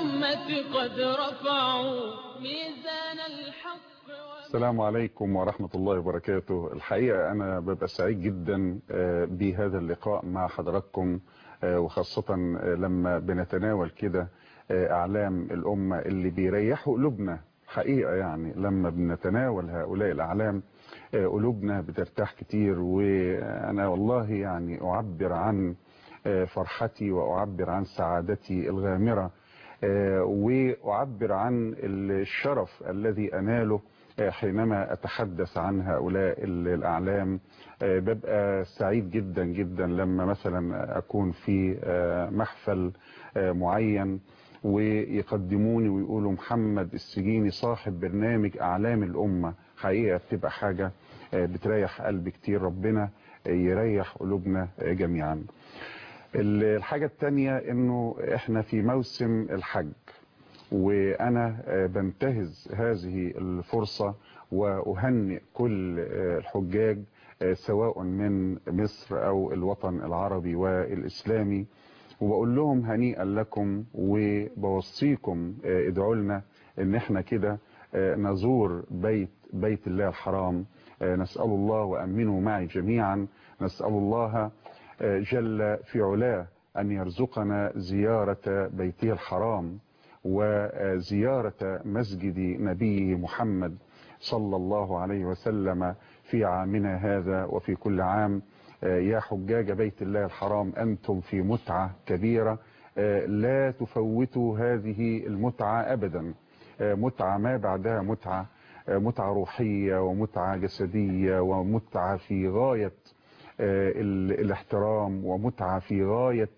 الأمة قد رفعوا ميزان الحق السلام عليكم ورحمة الله وبركاته الحقيقة أنا ببقى سعيد جدا بهذا اللقاء مع حضراتكم وخاصة لما بنتناول كده أعلام الأمة اللي بيريحوا قلوبنا حقيقة يعني لما بنتناول هؤلاء الأعلام قلوبنا بترتاح كتير وأنا والله يعني أعبر عن فرحتي وأعبر عن سعادتي الغامرة وأعبر عن الشرف الذي أناله حينما أتحدث عن هؤلاء الأعلام ببقى سعيد جدا جدا لما مثلا أكون في محفل معين ويقدموني ويقولوا محمد السجيني صاحب برنامج أعلام الأمة حقيقة بتبقى حاجة بتريح قلبي كتير ربنا يريح قلوبنا جميعا الحاجة التانية انه احنا في موسم الحج وانا بنتهز هذه الفرصة واهنئ كل الحجاج سواء من مصر او الوطن العربي والاسلامي وبقول لهم هنيئا لكم وبوصيكم ادعوا لنا ان احنا كده نزور بيت بيت الله الحرام نسأل الله وأمنوا معي جميعا نسأل الله جل في علاه أن يرزقنا زيارة بيته الحرام وزيارة مسجد نبيه محمد صلى الله عليه وسلم في عامنا هذا وفي كل عام يا حجاج بيت الله الحرام أنتم في متعة كبيرة لا تفوتوا هذه المتعة أبدا متعة ما بعدها متعة متعة روحية ومتعة جسدية ومتعة في غاية الاحترام ومتعة في غاية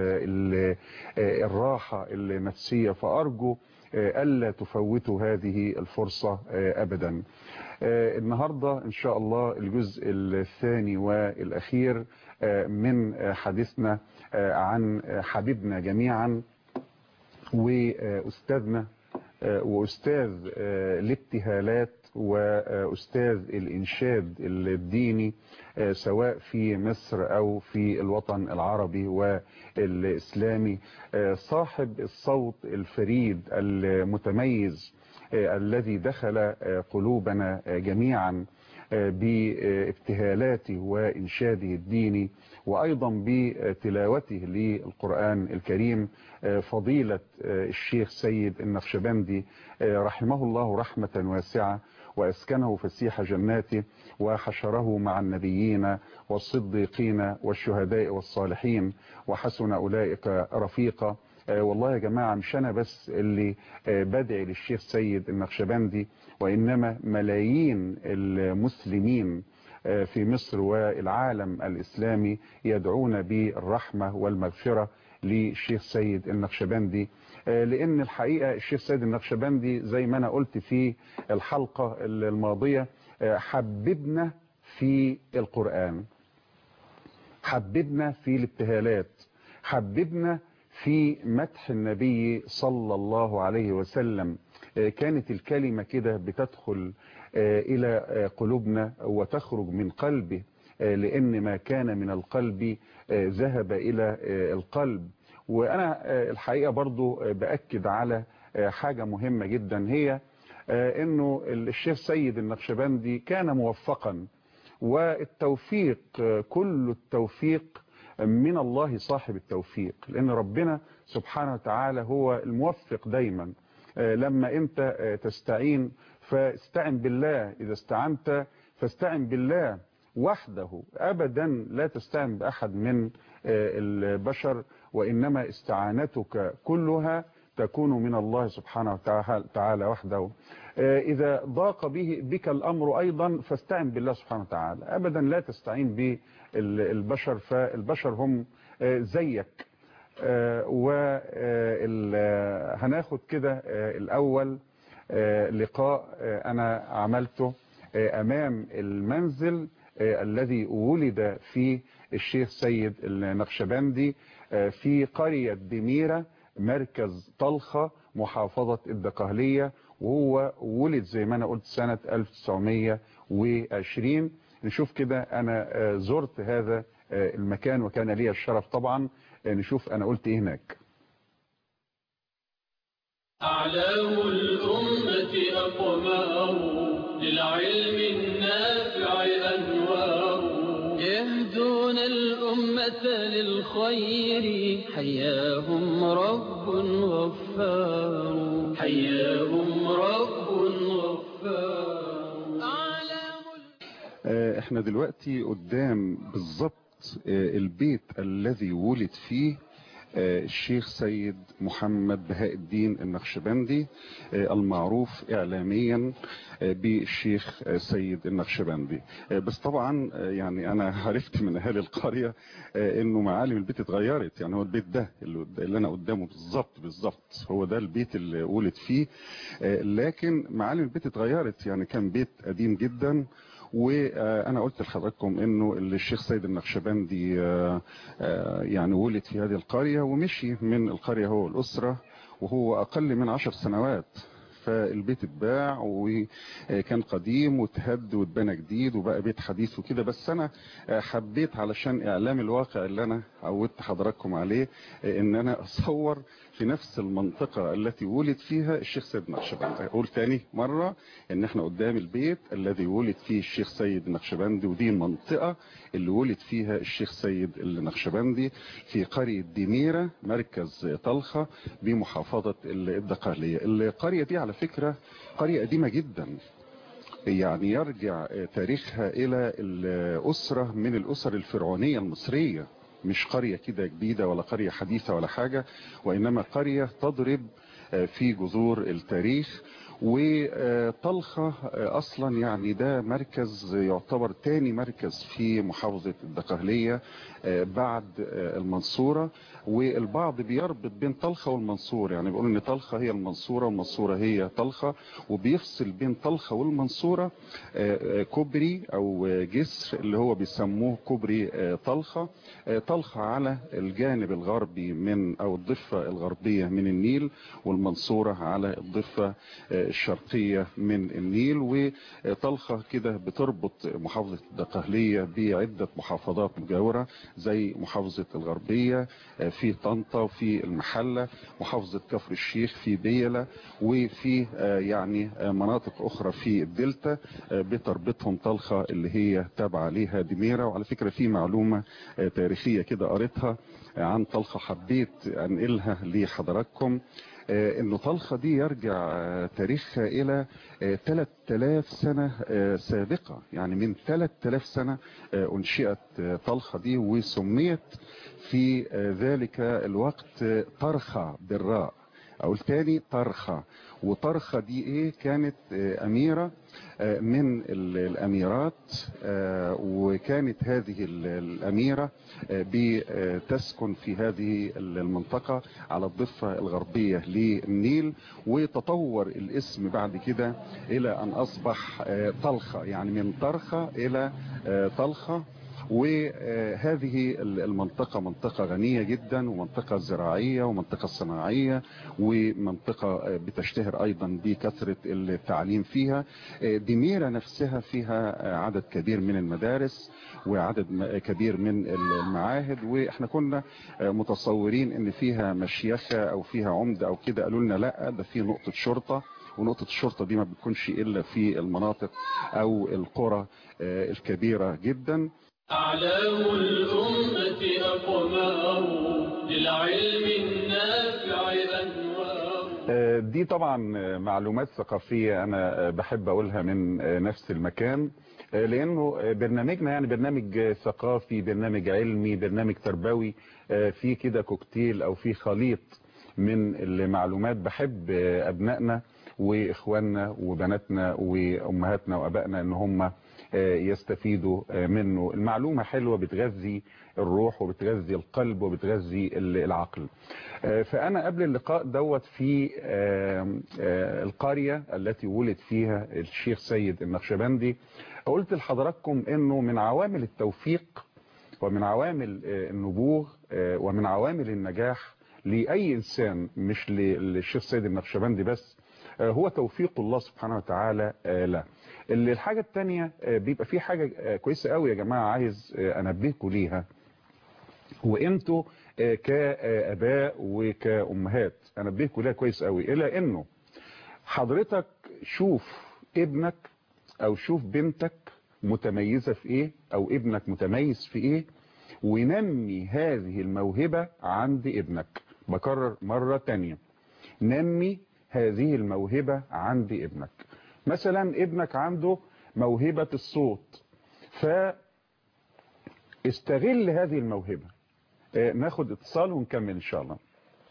الراحة النفسية فأرجو ألا تفوتوا هذه الفرصة أبدا النهاردة إن شاء الله الجزء الثاني والأخير من حديثنا عن حبيبنا جميعا وأستاذنا وأستاذ الابتهالات وأستاذ الإنشاد الديني سواء في مصر أو في الوطن العربي والإسلامي صاحب الصوت الفريد المتميز الذي دخل قلوبنا جميعا بابتهالاته وإنشاده الديني وأيضا بتلاوته للقرآن الكريم فضيلة الشيخ سيد النقشبندي رحمه الله رحمة واسعة وأسكنه فسيح جناته وحشره مع النبيين والصديقين والشهداء والصالحين وحسن أولئك رفيقا والله يا جماعة مش أنا بس اللي بدعي للشيخ سيد النقشبندي وإنما ملايين المسلمين في مصر والعالم الإسلامي يدعون بالرحمة والمغفرة للشيخ سيد النقشبندي لأن الحقيقة الشيخ سيد النقشبندي زي ما أنا قلت في الحلقة الماضية حببنا في القرآن حببنا في الابتهالات حببنا في مدح النبي صلى الله عليه وسلم كانت الكلمة كده بتدخل إلى قلوبنا وتخرج من قلبه لأن ما كان من القلب ذهب إلى القلب وأنا الحقيقة برضو بأكد على حاجة مهمة جدا هي أنه الشيخ سيد النقشبندي كان موفقا والتوفيق كل التوفيق من الله صاحب التوفيق لأن ربنا سبحانه وتعالى هو الموفق دايما لما أنت تستعين فاستعن بالله إذا استعنت فاستعن بالله وحده أبدا لا تستعن بأحد من البشر وإنما استعانتك كلها تكون من الله سبحانه وتعالى وحده إذا ضاق به بك الأمر أيضا فاستعن بالله سبحانه وتعالى أبدا لا تستعين بالبشر فالبشر هم زيك وهناخد كده الأول لقاء أنا عملته أمام المنزل الذي ولد فيه الشيخ سيد النقشبندي في قرية دميرة مركز طلخة محافظة الدقهلية وهو ولد زي ما أنا قلت سنة 1920 نشوف كده أنا زرت هذا المكان وكان لي الشرف طبعا نشوف أنا قلت إيه هناك أعلام الأمة أقمار للعلم النافع أنوار يهدون الأمة للخير حياهم رب غفار حياهم رب غفار أعلام آه، احنا دلوقتي قدام بالظبط آه، البيت الذي ولد فيه آه، الشيخ سيد محمد بهاء الدين النقشبندي آه، المعروف اعلاميا آه، بالشيخ آه، سيد النقشبندي آه، بس طبعا آه، يعني انا عرفت من اهالي القريه آه، انه معالم البيت اتغيرت يعني هو البيت ده اللي اللي انا قدامه بالظبط بالظبط هو ده البيت اللي ولد فيه آه، لكن معالم البيت اتغيرت يعني كان بيت قديم جدا وانا قلت لحضراتكم انه الشيخ سيد النقشبندي آه، آه، يعني ولد في هذه القرية ومشي من القرية هو الأسرة وهو أقل من عشر سنوات فالبيت اتباع وكان قديم واتهد واتبنى جديد وبقى بيت حديث وكده بس انا حبيت علشان اعلام الواقع اللي انا عودت حضراتكم عليه ان انا اصور في نفس المنطقة التي ولد فيها الشيخ سيد نقشبندي اقول تاني مرة ان احنا قدام البيت الذي ولد فيه الشيخ سيد النقشبندي ودي المنطقة اللي ولد فيها الشيخ سيد النقشبندي في قرية دميرة مركز طلخة بمحافظة الدقهلية القرية دي على فكرة قرية قديمة جدا يعني يرجع تاريخها الى الاسرة من الاسر الفرعونية المصرية مش قرية كده جديدة ولا قرية حديثة ولا حاجة وانما قرية تضرب في جذور التاريخ وطلخة اصلا يعني ده مركز يعتبر تاني مركز في محافظة الدقهلية بعد المنصورة والبعض بيربط بين طلخة والمنصورة يعني بيقولوا ان طلخة هي المنصورة والمنصورة هي طلخة وبيفصل بين طلخة والمنصورة كوبري او جسر اللي هو بيسموه كوبري طلخة طلخة على الجانب الغربي من او الضفة الغربية من النيل والمنصورة على الضفة الشرقية من النيل وطلخة كده بتربط محافظة الدقهلية بعدة محافظات مجاورة زي محافظة الغربية في طنطا وفي المحلة محافظة كفر الشيخ في بيلة وفي يعني مناطق أخرى في الدلتا بتربطهم طلخة اللي هي تابعة ليها دميرة وعلى فكرة في معلومة تاريخية كده قريتها عن طلخة حبيت أنقلها لحضراتكم انه طلخة دي يرجع تاريخها الى 3000 سنة سابقة يعني من 3000 سنة انشئت طلخة دي وسميت في ذلك الوقت طرخة بالراء اقول تاني طرخة وطرخة دي ايه كانت اميرة من الاميرات وكانت هذه الاميرة بتسكن في هذه المنطقة على الضفة الغربية للنيل وتطور الاسم بعد كده الى ان اصبح طلخة يعني من طرخة الى طلخة وهذه المنطقة منطقة غنية جدا ومنطقة زراعية ومنطقة صناعية ومنطقة بتشتهر ايضا بكثرة التعليم فيها دميرة نفسها فيها عدد كبير من المدارس وعدد كبير من المعاهد واحنا كنا متصورين ان فيها مشيخة او فيها عمدة او كده قالوا لنا لا ده في نقطة شرطة ونقطة الشرطة دي ما بتكونش الا في المناطق او القرى الكبيرة جدا أعلام الأمة أقمار للعلم النافع أنوار دي طبعا معلومات ثقافية أنا بحب أقولها من نفس المكان لأنه برنامجنا يعني برنامج ثقافي برنامج علمي برنامج تربوي في كده كوكتيل أو في خليط من المعلومات بحب أبنائنا وإخواننا وبناتنا وأمهاتنا وأبائنا إن هم يستفيدوا منه المعلومة حلوة بتغذي الروح وبتغذي القلب وبتغذي العقل فأنا قبل اللقاء دوت في القرية التي ولد فيها الشيخ سيد النقشبندي قلت لحضراتكم انه من عوامل التوفيق ومن عوامل النبوغ ومن عوامل النجاح لأي إنسان مش للشيخ سيد النقشبندي بس هو توفيق الله سبحانه وتعالى له اللي الحاجة التانية بيبقى في حاجة كويسة قوي يا جماعة عايز انبهكم ليها وانتوا كآباء وكأمهات انبهكم ليها كويس قوي الى انه حضرتك شوف ابنك او شوف بنتك متميزة في ايه او ابنك متميز في ايه ونمي هذه الموهبة عند ابنك بكرر مرة تانية نمي هذه الموهبة عند ابنك مثلا ابنك عنده موهبة الصوت فاستغل هذه الموهبة آه، ناخد اتصال ونكمل ان شاء الله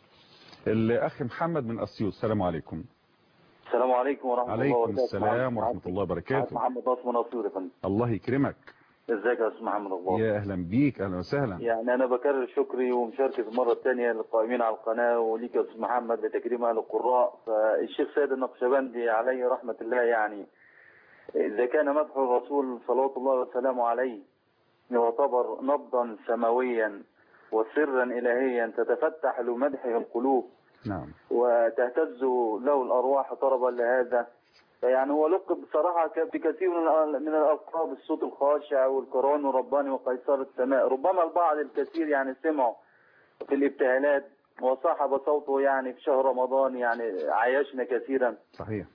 الاخ محمد من اسيوط السلام عليكم السلام عليكم ورحمة الله عليكم وبركاته السلام ورحمة الله معاك وبركاته محمد عاصم نصير يا فندم الله يكرمك ازيك يا استاذ محمد الله يا اهلا بيك اهلا وسهلا يعني انا بكرر شكري ومشاركتي المرة الثانية للقائمين على القناة وليك يا استاذ محمد لتكريم اهل القراء فالشيخ سيد النقشبندي عليه رحمة الله يعني اذا كان مدح الرسول صلوات الله وسلامه عليه يعتبر نبضا سماويا وسرا الهيا تتفتح لمدحه القلوب نعم وتهتز له الأرواح طربا لهذا فيعني هو لقب بصراحة ك- بكثير من الأ- من الألقاب الصوت الخاشع والقرآن الرباني وقيصر السماء ربما البعض الكثير يعني سمعوا في الابتهالات وصاحب صوته يعني في شهر رمضان يعني عايشنا كثيرا صحيح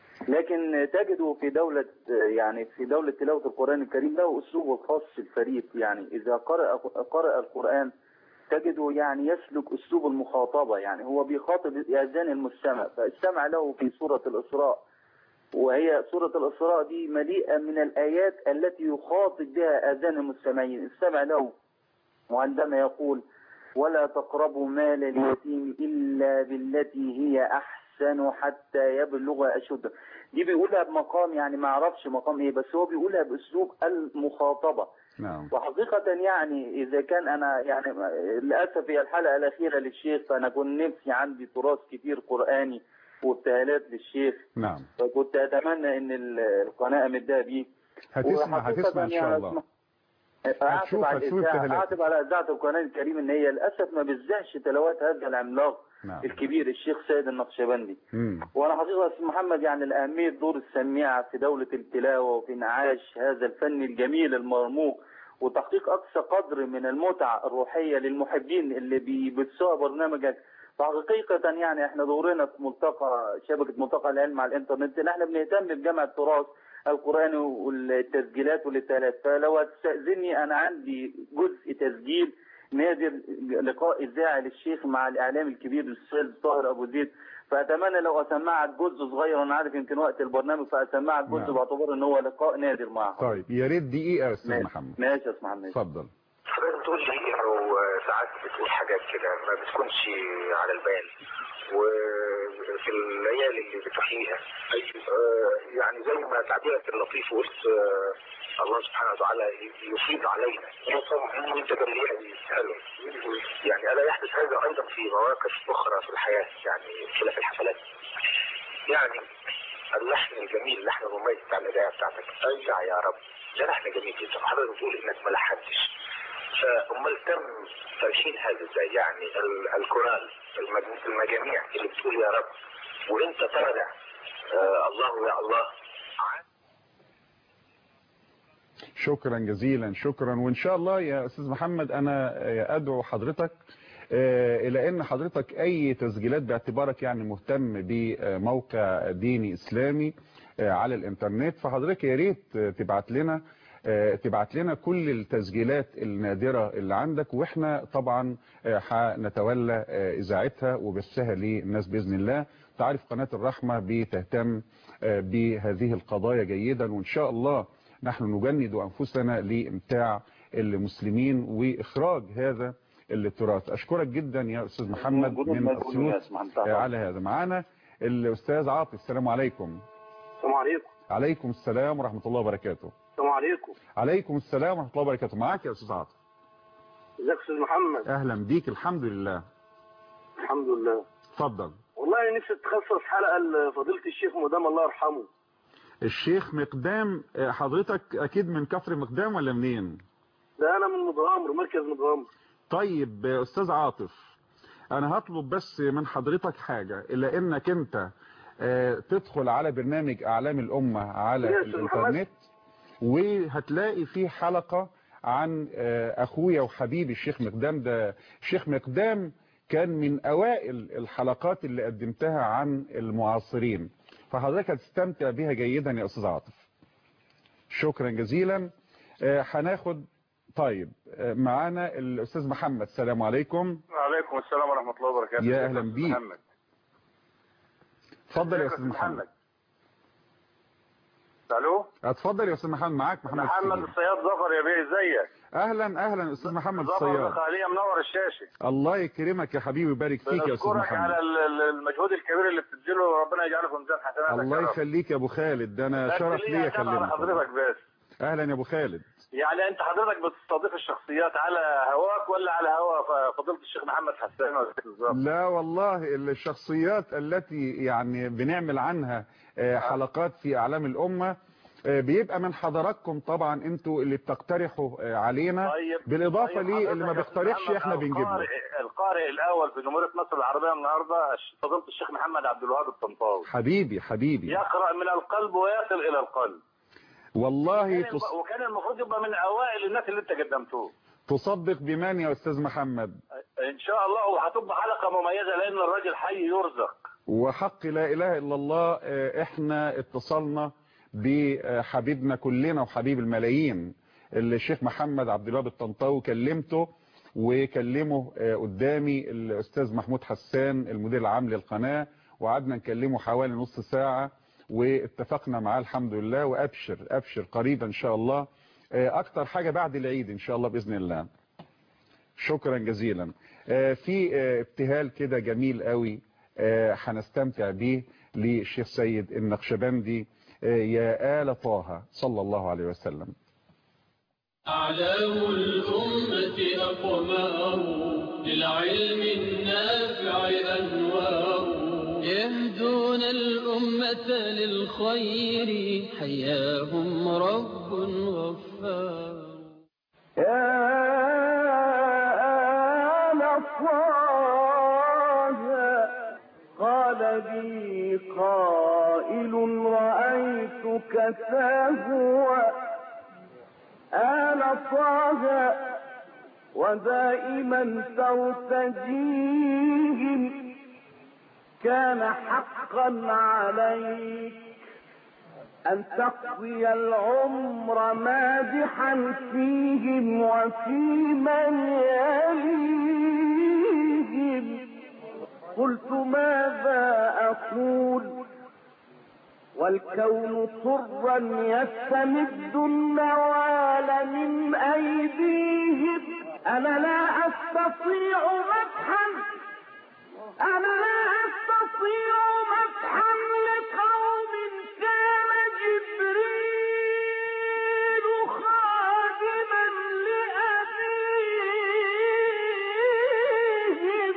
لكن تجد في دولة يعني في دولة تلاوة القرآن الكريم له أسلوبه الخاص الفريد يعني إذا قرأ قرأ القرآن تجده يعني يسلك أسلوب المخاطبة يعني هو بيخاطب آذان المستمع فاستمع له في سورة الإسراء وهي سورة الإسراء دي مليئة من الآيات التي يخاطب بها آذان المستمعين استمع له وعندما يقول ولا تقربوا مال اليتيم إلا بالتي هي أحسن حتى يبلغ أشده دي بيقولها بمقام يعني ما اعرفش مقام ايه بس هو بيقولها باسلوب المخاطبه نعم وحقيقة يعني إذا كان أنا يعني للأسف هي الحلقة الأخيرة للشيخ فأنا كنت نفسي عندي تراث كتير قرآني وابتهالات للشيخ نعم فكنت أتمنى إن ال- القناة مدها بيه هتسمع وحقيقة هتسمع ان شاء يعني الله أسمع- هتشوف- أعتب على هتشوف الإذاعة ابتهالات. أعتب على إذاعة القرآن الكريم إن هي للأسف ما بتذاعش تلاوات هذا العملاق نعم الكبير الشيخ سيد النقشبندي مم. وانا حقيقه يا استاذ محمد يعني الاهميه دور السميعه في دوله التلاوه وفي انعاش هذا الفن الجميل المرموق وتحقيق اقصى قدر من المتعه الروحيه للمحبين اللي بيبثوها برنامجك فحقيقة يعني احنا دورنا في ملتقى شبكة ملتقى العلم على الانترنت ان احنا بنهتم بجمع التراث القرآني والتسجيلات والابتهالات فلو هتستأذني انا عندي جزء تسجيل نادر لقاء اذاعي للشيخ مع الاعلام الكبير الاستاذ طاهر ابو زيد فاتمنى لو اسمعك جزء صغير انا عارف يمكن وقت البرنامج فاسمعك جزء نعم. باعتبار ان هو لقاء نادر معه طيب يا ريت دقيقة يا استاذ ماشي محمد ماشي يا استاذ محمد اتفضل حضرتك بتقول لي انه ساعات بتقول حاجات كده ما بتكونش على البال وفي الليالي اللي بتحييها آه، يعني زي ما تعبيرك اللطيف قلت آه، الله سبحانه وتعالى يفيض علينا من تجليات حلو يعني الا يحدث هذا ايضا في مواقف اخرى في الحياه يعني خلاف الحفلات يعني اللحن الجميل اللحن المميز بتاع الاداء بتاعتك ارجع يا رب ده لحن جميل جدا حضرتك بتقول انك ما لحنتش فامال تم تلحين هذا ازاي يعني ال- الكورال المج- المجاميع اللي بتقول يا رب وانت طالع آه الله يا الله شكرا جزيلا شكرا وان شاء الله يا استاذ محمد انا ادعو حضرتك آه، الى ان حضرتك اي تسجيلات باعتبارك يعني مهتم بموقع ديني اسلامي آه، على الانترنت فحضرتك يا ريت تبعت لنا آه، تبعت لنا كل التسجيلات النادرة اللي عندك واحنا طبعا آه، هنتولى آه، اذاعتها وبثها للناس باذن الله تعرف قناة الرحمة بتهتم آه، بهذه القضايا جيدا وان شاء الله نحن نجند انفسنا لامتاع المسلمين واخراج هذا التراث اشكرك جدا يا استاذ محمد موجود- من موجود يا اسيوط أستاذ محمد. آه، على هذا معانا الاستاذ عاطف السلام عليكم السلام عليكم عليكم السلام ورحمة الله وبركاته السلام عليكم عليكم السلام ورحمة الله وبركاته معاك يا استاذ عاطف ازيك يا استاذ محمد اهلا بيك الحمد لله الحمد لله اتفضل والله نفسي تخصص حلقه لفضيله الشيخ مدام الله يرحمه الشيخ مقدام آه، حضرتك اكيد من كفر مقدام ولا منين ده انا من متغامر مركز متغامر طيب آه، استاذ عاطف انا هطلب بس من حضرتك حاجة الا انك انت آه، تدخل على برنامج اعلام الامة على يا أستاذ محمد. الانترنت وهتلاقي فيه حلقة عن آه، اخويا وحبيبي الشيخ مقدام ده الشيخ مقدام كان من اوائل الحلقات اللي قدمتها عن المعاصرين فحضرتك هتستمتع بيها جيدا يا استاذ عاطف شكرا جزيلا آه، هناخد طيب آه، معانا الاستاذ محمد السلام عليكم وعليكم السلام ورحمة الله وبركاته يا أهلا بيك. محمد اتفضل يا ازيك استاذ محمد الو اتفضل يا استاذ محمد معاك محمد محمد السيد. الصياد ظفر يا بيه ازيك اهلا اهلا استاذ محمد ظفر الصياد الخالية منور الشاشة الله يكرمك يا حبيبي ويبارك فيك يا استاذ بنشكرك على محمد ال- ال- المجهود الكبير اللي بتبذله ربنا يجعله في ميزان حسناتك الله يا رب. يخليك يا ابو خالد ده انا بس شرف ليا ليا كلام على اكلمك حضرتك بس اهلا يا ابو خالد يعني انت حضرتك بتستضيف الشخصيات على هواك ولا على هوا ف- فضيلة الشيخ محمد حسان ولا إيه بالظبط؟ لا والله الشخصيات التي يعني بنعمل عنها آه، حلقات في اعلام الامه آه، بيبقى من حضراتكم طبعا انتوا اللي بتقترحوا آه، علينا طيب بالاضافه طيب لي اللي ما حضرتك يا أستاذ بيقترحش محمد احنا بنجيب له القارئ القارئ الاول في جمهوريه مصر العربيه النهارده الش- فضيله الشيخ محمد عبد الوهاب الطنطاوي حبيبي حبيبي يقرا من القلب ويصل الى القلب والله كان تص... الم- وكان المفروض يبقى من اوائل الناس اللي انت قدمتوه تصدق بمن يا استاذ محمد ان شاء الله وهتبقى حلقه مميزه لان الراجل حي يرزق وحق لا اله الا الله آه، احنا اتصلنا بحبيبنا كلنا وحبيب الملايين اللي الشيخ محمد عبد الوهاب الطنطاوي كلمته وكلمه آه، قدامي الاستاذ محمود حسان المدير العام للقناه وقعدنا نكلمه حوالي نص ساعه واتفقنا معاه الحمد لله وابشر ابشر قريبا ان شاء الله آه، اكتر حاجه بعد العيد ان شاء الله باذن الله شكرا جزيلا آه، في آه، ابتهال كده جميل قوي آه، هنستمتع بيه للشيخ سيد النقشبندي آه، يا آل طه صلى الله عليه وسلم أعلام الأمة أقمار للعلم النافع أنوار يهدون الأمة للخير حياهم رب غفار يا آل طه قال لي قائل رأيتك تهوى آل طه ودائما ترتجيهم كان حقا عليك أن تقضي العمر مادحا فيهم وفي من يليهم قلت ماذا أقول والكون طرا يستمد النوال من أيديهم أنا لا أستطيع مدحا أنا لا أستطيع مدحا لقوم كان جبريل خادما لأبيهم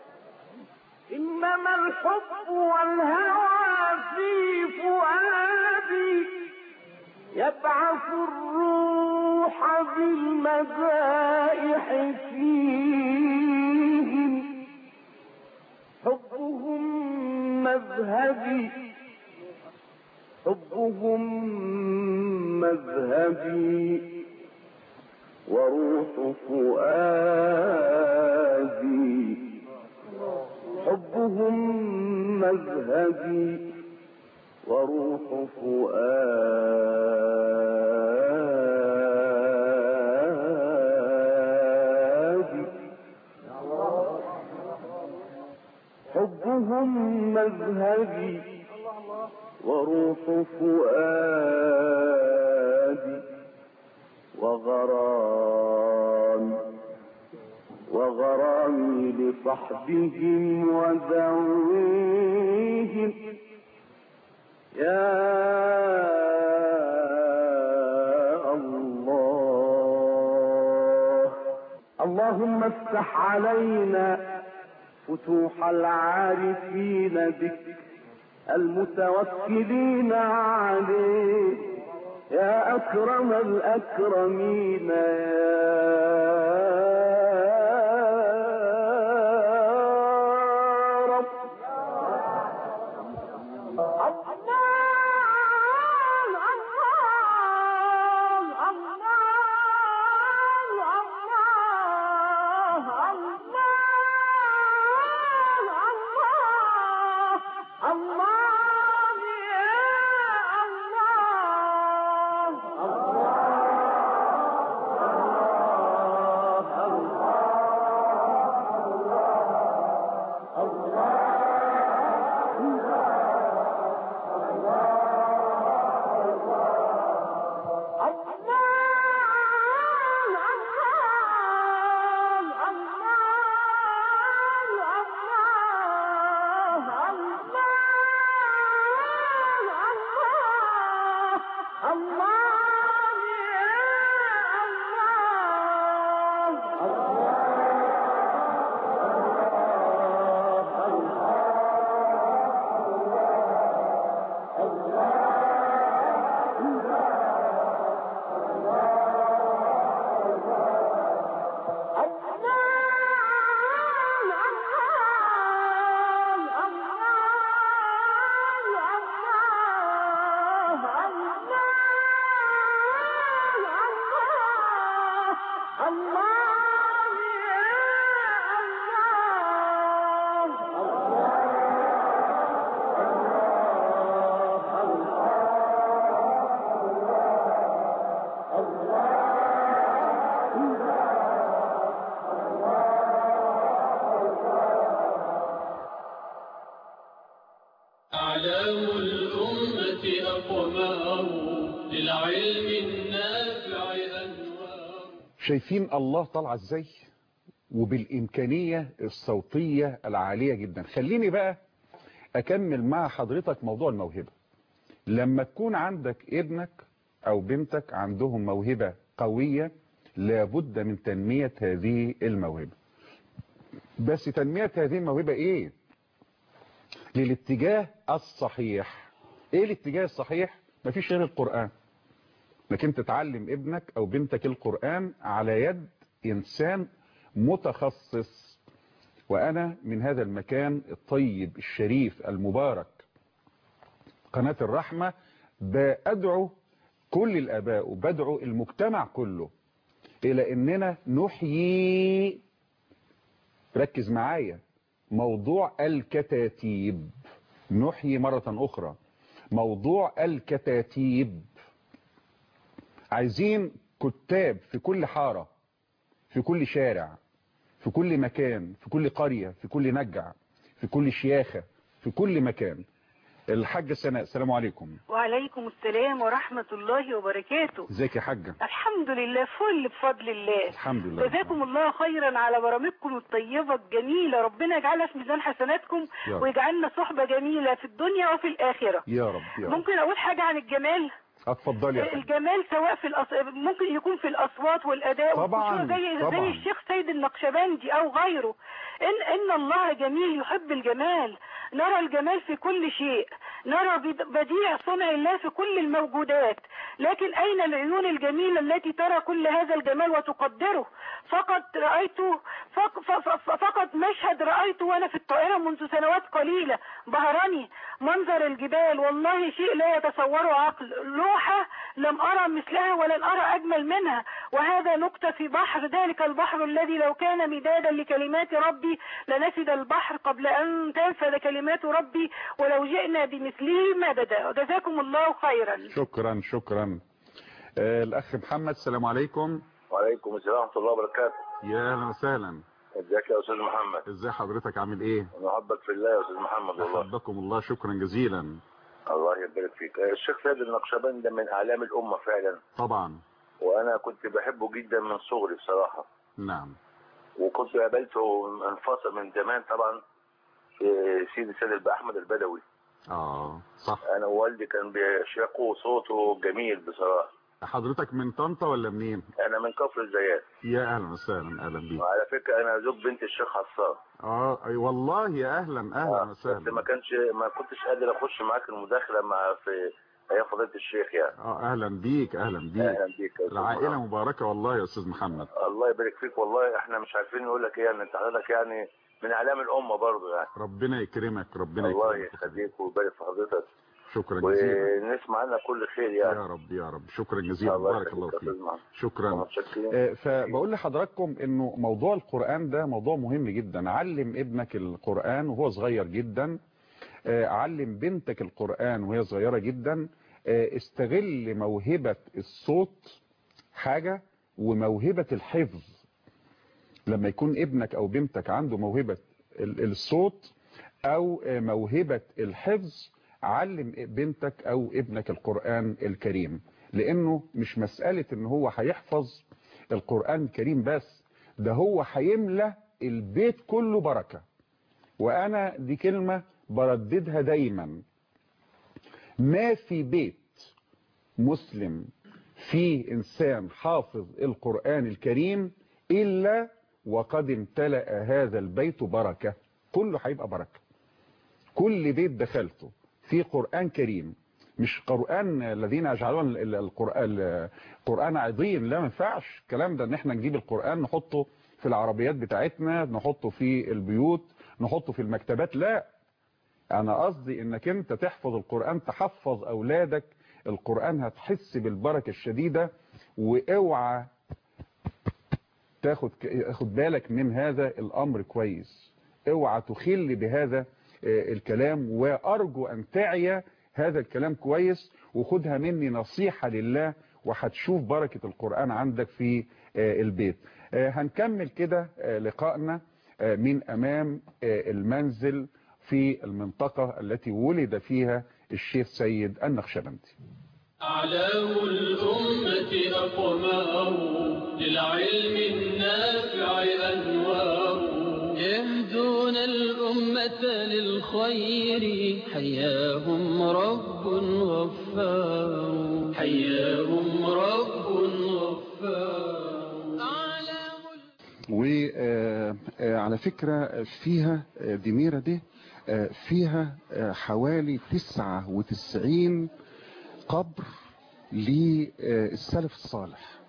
إنما الحب والهوى في فؤادي يبعث الروح بالمدائح فيهم حبهم مذهبي حبهم مذهبي وروح فؤادي حبهم مذهبي وروح فؤادي حبهم مذهبي وروح فؤادي وغرامي وغرامي لصحبهم وذويهم يا الله اللهم افتح علينا فتوح العارفين بك المتوكلين عليك يا أكرم الأكرمين يا رب الله الله الله الله أعلام الأمة أقمار للعلم النافع أنوار شايفين الله طالعه ازاي وبالإمكانية الصوتية العالية جدا خليني بقى أكمل مع حضرتك موضوع الموهبة لما تكون عندك ابنك أو بنتك عندهم موهبة قوية لابد من تنمية هذه الموهبة بس تنمية هذه الموهبة ايه للاتجاه الصحيح ايه الاتجاه الصحيح مفيش غير القرآن انك انت تعلم ابنك او بنتك القرآن على يد انسان متخصص وانا من هذا المكان الطيب الشريف المبارك قناة الرحمة بأدعو كل الاباء وبدعو المجتمع كله الى اننا نحيي ركز معايا موضوع الكتاتيب نحيي مرة اخرى موضوع الكتاتيب عايزين كتاب في كل حارة في كل شارع في كل مكان في كل قرية في كل نجع في كل شياخة في كل مكان الحاجة سناء السلام عليكم وعليكم السلام ورحمة الله وبركاته ازيك يا حاجة الحمد لله فل بفضل الله الحمد لله جزاكم الله خيرا على برامجكم الطيبة الجميلة ربنا يجعلها في ميزان حسناتكم يا رب. ويجعلنا صحبة جميلة في الدنيا وفي الآخرة يا رب يا رب ممكن أقول حاجة عن الجمال اتفضلي يا حاجة الجمال سواء في الأص... ممكن يكون في الأصوات والأداء طبعاً، والخشوع زي طبعاً. زي الشيخ سيد النقشبندي أو غيره إن إن الله جميل يحب الجمال نرى الجمال في كل شيء نرى بد- بديع صنع الله في كل الموجودات لكن أين العيون الجميلة التي ترى كل هذا الجمال وتقدره فقط رأيت فق ف- ف- فقط مشهد رأيته وأنا في الطائرة منذ سنوات قليلة بهرني منظر الجبال والله شيء لا يتصوره عقل لوحة لم أرى مثلها ولن أرى أجمل منها وهذا نقطة في بحر ذلك البحر الذي لو كان مدادا لكلمات ربي لنفد البحر قبل أن تنفذ كلمات ربي ولو جئنا بمثله مددا جزاكم الله خيرا شكرا شكرا آه الاخ محمد السلام عليكم وعليكم السلام ورحمه الله وبركاته يا اهلا وسهلا ازيك يا استاذ محمد ازاي حضرتك عامل ايه انا احبك في الله يا استاذ محمد والله احبكم الله شكرا جزيلا الله يبارك فيك الشيخ سيد النقشبندي ده من اعلام الامه فعلا طبعا وانا كنت بحبه جدا من صغري بصراحه نعم وكنت قابلته انفصل من زمان طبعا في سيدي سيد احمد البدوي اه صح انا ووالدي كان بيشرقه صوته جميل بصراحه حضرتك من طنطا ولا منين انا من كفر الزيات يا اهلا وسهلا اهلا بيك وعلى فكره انا زوج بنت الشيخ حسان اه اي والله يا اهلا اهلا آه، بس ما وسهلا كانش ما كنتش قادر اخش معاك المداخله مع في ايام فضيله الشيخ يعني اه اهلا بيك اهلا بيك اهلا بيك يا أستاذ العائله محمد. مباركه والله يا استاذ محمد الله يبارك فيك والله احنا مش عارفين نقول لك ايه يعني انت حضرتك يعني من اعلام الامه برضه يعني ربنا يكرمك ربنا الله يكرمك يخليك ويبارك في حضرتك شكرا جزيلا ونسمع عنك كل خير يعني يا رب يا رب شكرا جزيلا الله بارك الله يخليك يا فيك أستاذ محمد. شكرا متشكرين آه، فبقول لحضراتكم انه موضوع القرآن ده موضوع مهم جدا علم ابنك القرآن وهو صغير جدا آه، علم بنتك القرآن وهي صغيرة جدا آه، استغل موهبة الصوت حاجة وموهبة الحفظ لما يكون ابنك او بنتك عنده موهبة ال- الصوت او آه، موهبة الحفظ علم بنتك او ابنك القرآن الكريم لانه مش مسألة ان هو هيحفظ القرآن الكريم بس ده هو هيملى البيت كله بركة وانا دي كلمة برددها دايما ما في بيت مسلم فيه انسان حافظ القرآن الكريم الا وقد امتلأ هذا البيت بركة كله هيبقى بركة كل بيت دخلته فيه قرآن كريم مش قرآن الذين يجعلون ال- القرآن القرآن عظيم لا ما ينفعش الكلام ده ان احنا نجيب القرآن نحطه في العربيات بتاعتنا نحطه في البيوت نحطه في المكتبات لا انا قصدي انك انت تحفظ القرآن تحفظ اولادك القرآن هتحس بالبركة الشديدة واوعى تاخد خد بالك من هذا الامر كويس اوعى تخل بهذا آه، الكلام وارجو ان تعي هذا الكلام كويس وخدها مني نصيحة لله وهتشوف بركة القرآن عندك في آه، البيت آه، هنكمل كده آه، لقائنا آه، من امام آه، المنزل في المنطقة التي ولد فيها الشيخ سيد النقشبندي أعلام الأمة أقمار للعلم النافع أنوار يهدون الأمة للخير حياهم رب غفار حياهم رب غفار أعلام وعلى فكرة فيها آه، دميرة دي آه، فيها آه، حوالي 99 قبر للسلف الصالح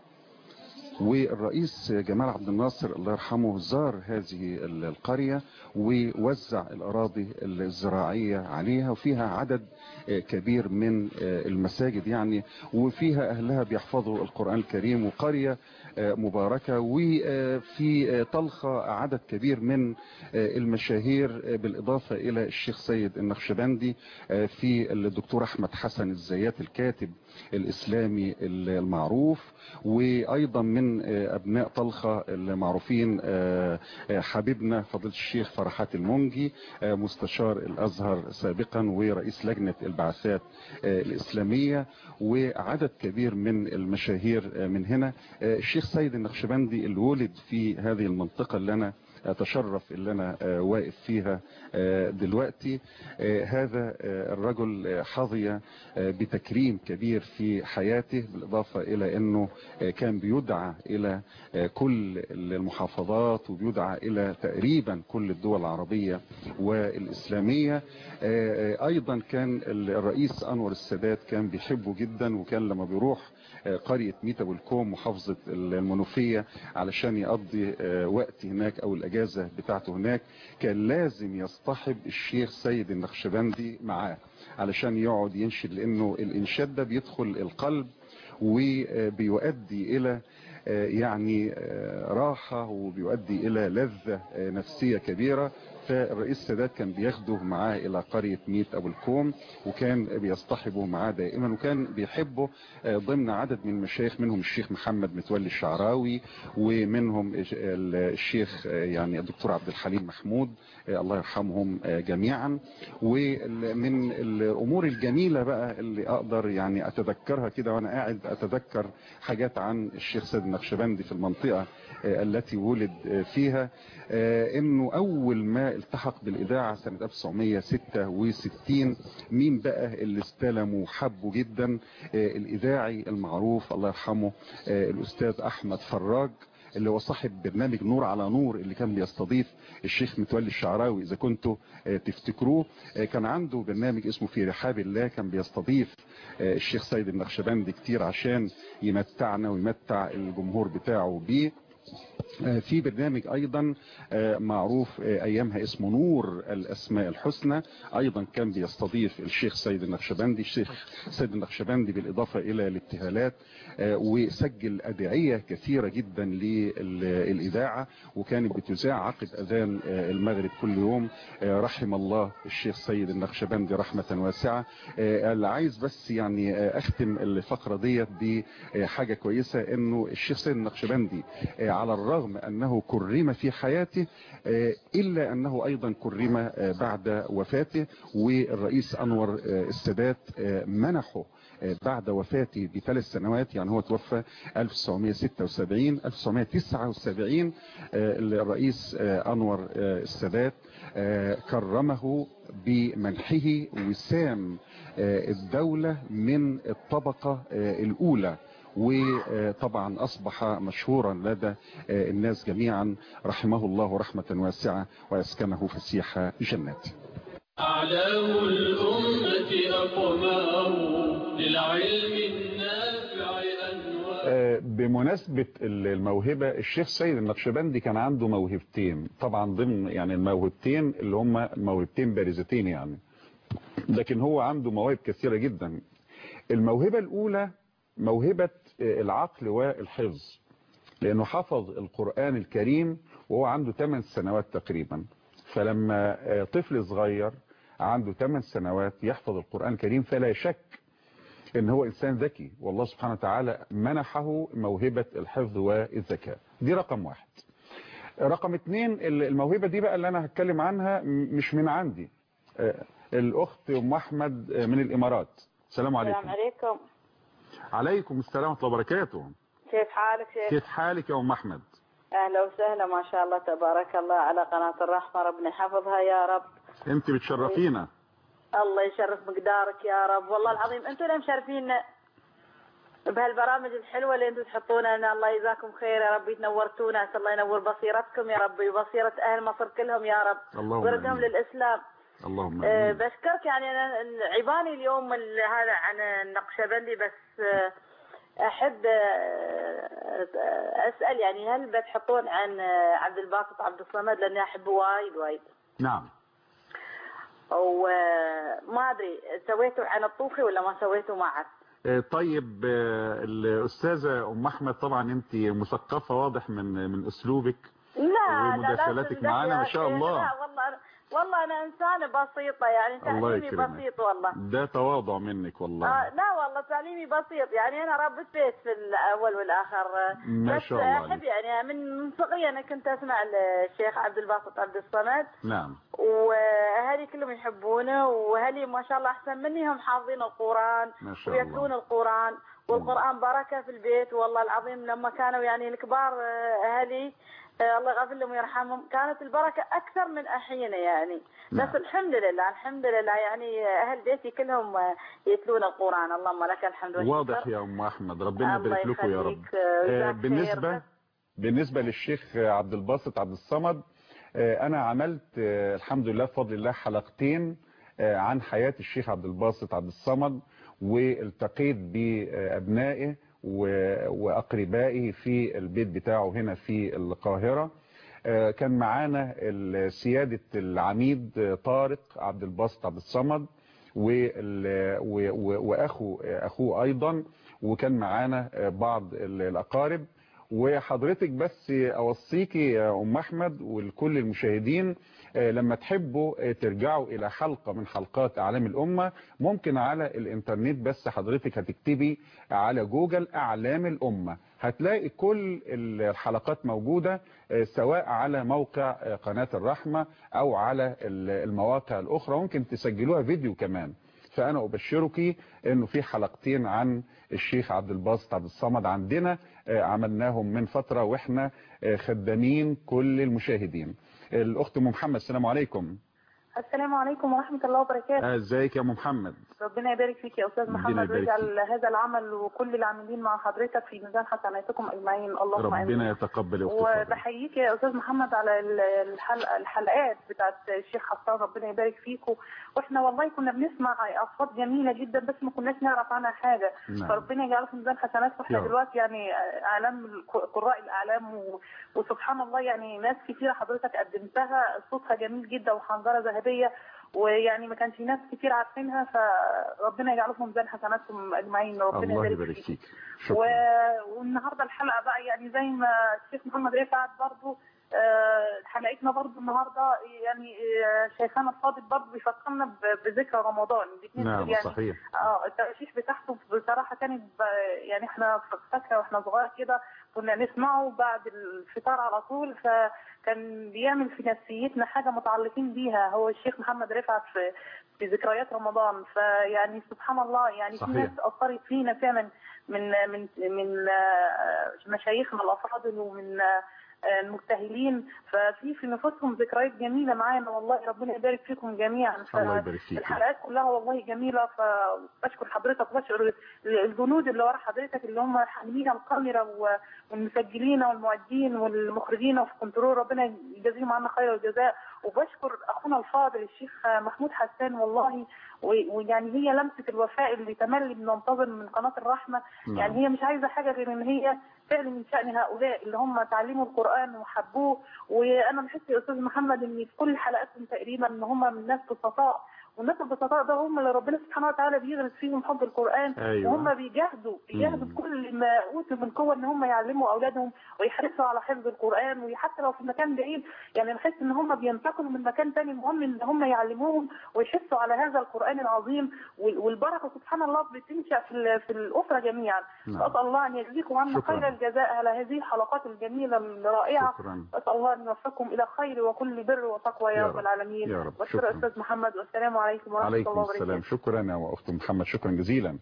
والرئيس جمال عبد الناصر الله يرحمه زار هذه القرية ووزع الأراضي الزراعية عليها وفيها عدد كبير من المساجد يعني وفيها أهلها بيحفظوا القرآن الكريم وقرية مباركة وفي طلخة عدد كبير من المشاهير بالإضافة إلى الشيخ سيد النقشبندي في الدكتور أحمد حسن الزيات الكاتب الإسلامي المعروف وأيضا من أبناء طلخة المعروفين حبيبنا فضيلة الشيخ فرحات المنجي مستشار الأزهر سابقا ورئيس لجنة البعثات الإسلامية وعدد كبير من المشاهير من هنا الشيخ سيد النقشبندي اللي ولد في هذه المنطقة اللي أنا اتشرف اللي انا واقف فيها دلوقتي هذا الرجل حظي بتكريم كبير في حياته بالاضافة الى انه كان بيدعى الى كل المحافظات وبيدعى الى تقريبا كل الدول العربية والاسلامية ايضا كان الرئيس انور السادات كان بيحبه جدا وكان لما بيروح قرية ميتا والكوم محافظة المنوفية علشان يقضي وقت هناك او الاجازة بتاعته هناك كان لازم يصطحب الشيخ سيد النقشبندي معاه علشان يقعد ينشد لانه الانشاد ده بيدخل القلب وبيؤدي الى يعني راحة وبيؤدي الى لذة نفسية كبيرة فالرئيس السادات كان بياخده معاه الى قرية ميت ابو الكوم وكان بيصطحبه معاه دائما وكان بيحبه ضمن عدد من المشايخ منهم الشيخ محمد متولي الشعراوي ومنهم الشيخ يعني الدكتور عبد الحليم محمود الله يرحمهم جميعا ومن الامور الجميلة بقى اللي اقدر يعني اتذكرها كده وانا قاعد اتذكر حاجات عن الشيخ سيد النقشبندي في المنطقة التي ولد فيها انه اول ما التحق بالاذاعة سنة 1966 مين بقى اللي استلموا وحبوا جدا الاذاعي المعروف الله يرحمه الاستاذ احمد فراج اللي هو صاحب برنامج نور على نور اللي كان بيستضيف الشيخ متولي الشعراوي اذا كنتوا تفتكروه كان عنده برنامج اسمه في رحاب الله كان بيستضيف الشيخ سيد النقشبندي كتير عشان يمتعنا ويمتع الجمهور بتاعه بيه في برنامج ايضا معروف ايامها اسمه نور الاسماء الحسنى ايضا كان بيستضيف الشيخ سيد النقشبندي الشيخ سيد النقشبندي بالاضافة الى الابتهالات وسجل ادعية كثيرة جدا للاذاعة وكانت بتذاع عقب اذان المغرب كل يوم رحم الله الشيخ سيد النقشبندي رحمة واسعة اللي عايز بس يعني اختم الفقرة ديت بحاجة كويسة انه الشيخ سيد النقشبندي على الرغم أنه كرم في حياته إلا أنه أيضا كرم بعد وفاته والرئيس أنور السادات منحه بعد وفاته بثلاث سنوات يعني هو توفى 1976 1979 الرئيس أنور السادات كرمه بمنحه وسام الدولة من الطبقة الأولى وطبعا أصبح مشهورا لدى الناس جميعا رحمه الله رحمة واسعة ويسكنه فسيح جنات أعلام الأمة أقمار للعلم النافع أنوار بمناسبة الموهبة الشيخ سيد النقشبندي كان عنده موهبتين طبعا ضمن يعني الموهبتين اللي هم موهبتين بارزتين يعني لكن هو عنده مواهب كثيرة جدا الموهبة الأولى موهبة العقل والحفظ لأنه حفظ القرآن الكريم وهو عنده 8 سنوات تقريبا فلما طفل صغير عنده 8 سنوات يحفظ القرآن الكريم فلا شك ان هو انسان ذكي والله سبحانه وتعالى منحه موهبة الحفظ والذكاء دي رقم واحد رقم اتنين الموهبة دي بقى اللي انا هتكلم عنها مش من عندي آه، الأخت أم أحمد آه، من الإمارات السلام عليكم السلام عليكم عليكم السلام ورحمة الله وبركاته كيف حالك شيخ كيف حالك يا أم أحمد اهلا وسهلا ما شاء الله تبارك الله على قناة الرحمة ربنا يحفظها يا رب أنت بتشرفينا الله يشرف مقدارك يا رب والله العظيم انتم اللي مشرفينا بهالبرامج الحلوة اللي انتم تحطونها لنا الله يجزاكم خير يا رب تنورتونا اسال الله ينور بصيرتكم يا رب وبصيرة اهل مصر كلهم يا رب اللهم ويردهم آمين. للاسلام اللهم آه، آمين. بشكرك يعني انا عباني اليوم ال- هذا عن النقشبندي بس آه، احب آه، اسال يعني هل بتحطون عن آه، عبد الباسط عبد الصمد لاني احبه وايد وايد نعم وما ادري سويتوا عن الطوخي ولا ما سويتوا معه آه، طيب آه، الأستاذة أم أحمد طبعا أنت مثقفة واضح من من أسلوبك لا لا لا ومداخلاتك تمزح معانا يا ما شاء أخي. الله. لا والله والله انا انسانه بسيطه يعني الله تعليمي يكرمك. بسيط والله ده تواضع منك والله آه لا والله تعليمي بسيط يعني انا ربة بيت في الاول والاخر ما بس شاء الله احب يعني من من صغري انا كنت اسمع الشيخ عبد الباسط عبد الصمد نعم واهلي كلهم يحبونه واهلي ما شاء الله احسن مني هم حافظين القران ما شاء الله. ويتلون القران والقران بركه في البيت والله العظيم لما كانوا يعني الكبار آه، اهلي آه، الله يغفر لهم ويرحمهم كانت البركه اكثر من احينا يعني نعم. بس الحمد لله الحمد لله يعني اهل بيتي كلهم آه، يتلون القران اللهم لك الحمد والشكر واضح يا أم أحمد ربنا الله يبارك لكم يا رب يخليك، آه، آه، ويجزاك خير. بالنسبة بالنسبة للشيخ عبد الباسط عبد الصمد آه، أنا عملت آه، الحمد لله بفضل الله حلقتين آه، عن حياة الشيخ عبد الباسط عبد الصمد والتقيت بأبنائه و- وأقربائه في البيت بتاعه هنا في القاهرة آه، كان معانا ال- سيادة العميد آه، طارق عبد الباسط عبد الصمد وال- و- و- واخو اخوه ايضا وكان معانا بعض ال- الاقارب وحضرتك بس اوصيكي يا ام احمد ولكل المشاهدين آه، لما تحبوا آه، ترجعوا الى حلقة من حلقات اعلام الامة ممكن على الانترنت بس حضرتك هتكتبي على جوجل اعلام الامة هتلاقي كل الحلقات موجودة آه، سواء على موقع آه، قناة الرحمة او على ال- المواقع الاخرى ممكن تسجلوها فيديو كمان فانا ابشرك انه في حلقتين عن الشيخ عبد الباسط عبد الصمد عندنا آه، عملناهم من فترة واحنا آه، خدامين كل المشاهدين الاخت ام محمد السلام عليكم السلام عليكم ورحمة الله وبركاته آه، ازيك يا ام محمد ربنا يبارك فيك يا أستاذ ربنا محمد يبارك ويجعل هذا العمل وكل العاملين مع حضرتك في ميزان حسناتكم أجمعين اللهم آمين ربنا يتقبل يا اختي الفاضلة. وبحييك يا استاذ محمد على ال- الحلقه الحلقات بتاعت الشيخ حسان ربنا يبارك فيكم واحنا والله كنا بنسمع اصوات جميله جدا بس ما كناش نعرف عنها حاجه نعم. فربنا يجعله في ميزان حسنات واحنا يا رب. دلوقتي يعني اعلام الق- قراء الاعلام و... وسبحان الله يعني ناس كتيره حضرتك قدمتها صوتها جميل جدا وحنجره ذهبيه ويعني ما كانش ناس كتير عارفينها فربنا يجعله في ميزان حسناتكم اجمعين ربنا الله يبارك يبارك فيك فيك و... شكرا والنهارده الحلقه بقى يعني زي ما الشيخ محمد رفعت برضو آه، حلقتنا برضو النهارده يعني آه، شيخنا الفاضل برضو بيفكرنا ب- بذكرى رمضان بتنزل نعم يعني صحيح اه الترشيح بتاعته بصراحه كانت ب- يعني احنا فاكره واحنا صغار كده كنا نسمعه بعد الفطار على طول فكان بيعمل في نفسيتنا حاجه متعلقين بيها هو الشيخ محمد رفعت في في ذكريات رمضان فيعني سبحان الله يعني في صحيح. ناس اثرت فينا فعلا من من من آه، مشايخنا الافاضل ومن آه، المجتهلين ففي في نفوسهم ذكريات جميله معانا والله ربنا يبارك فيكم جميعا الله يبارك فيك الحلقات كلها والله جميلة فبشكر حضرتك وبشكر الجنود اللي ورا حضرتك اللي هم حاملين الكاميرا و- والمسجلين والمؤدين والمخرجين وفي كنترول ربنا يجازيهم عنا خير الجزاء وبشكر اخونا الفاضل الشيخ محمود حسان والله و- ويعني هي لمسة الوفاء اللي تملي بننتظر من قناة الرحمة نعم. يعني هي مش عايزة حاجة غير ان هي فعل من شأن هؤلاء اللي هم تعلموا القرآن وحبوه وانا بحس يا استاذ محمد ان في كل حلقاتهم تقريبا ان هم من ناس بسطاء والناس البسطاء ده هم اللي ربنا سبحانه وتعالى بيغرس فيهم حب القران أيوة. وهم بيجاهدوا بيجاهدوا بكل ما اوتوا من قوه ان هم يعلموا اولادهم ويحرصوا على حفظ القران وحتى لو في مكان بعيد يعني نحس ان هم بينتقلوا من مكان تاني المهم ان هم يعلموهم ويحسوا على هذا القران العظيم وال- والبركه سبحان الله بتنشا في ال- في الاسره جميعا نعم. اسال الله ان يجزيكم عنا شكراً. خير الجزاء على هذه الحلقات الجميله الرائعه شكرا اسال الله ان يوفقكم الى خير وكل بر وتقوى يا يا رب رب. العالمين يا رب. واشكر شكراً. استاذ محمد والسلام عليكم ورحمه الله عليكم وبركاته السلام شكرا يا اخت محمد شكرا جزيلا